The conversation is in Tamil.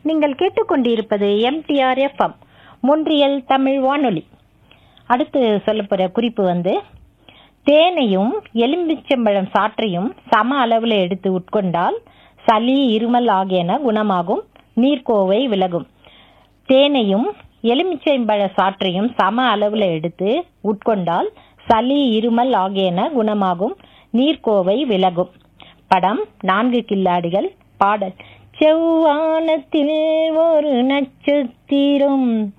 நீங்கள் கேட்டுக்கொண்டிருப்பது எம்டிஆர் எஃப்எம் முன்றியல் தமிழ் வானொலி அடுத்து சொல்ல போற குறிப்பு வந்து தேனையும் எலும்பிச்சம்பழம் சாற்றையும் சம அளவில் எடுத்து உட்கொண்டால் சளி இருமல் ஆகியன குணமாகும் நீர்க்கோவை விலகும் தேனையும் எலுமிச்சைம்பழ சாற்றையும் சம அளவில் எடுத்து உட்கொண்டால் சளி இருமல் ஆகியன குணமாகும் நீர்க்கோவை விலகும் படம் நான்கு கில்லாடிகள் பாடல் செவ்வானத்தில் ஒரு நட்சத்திரம்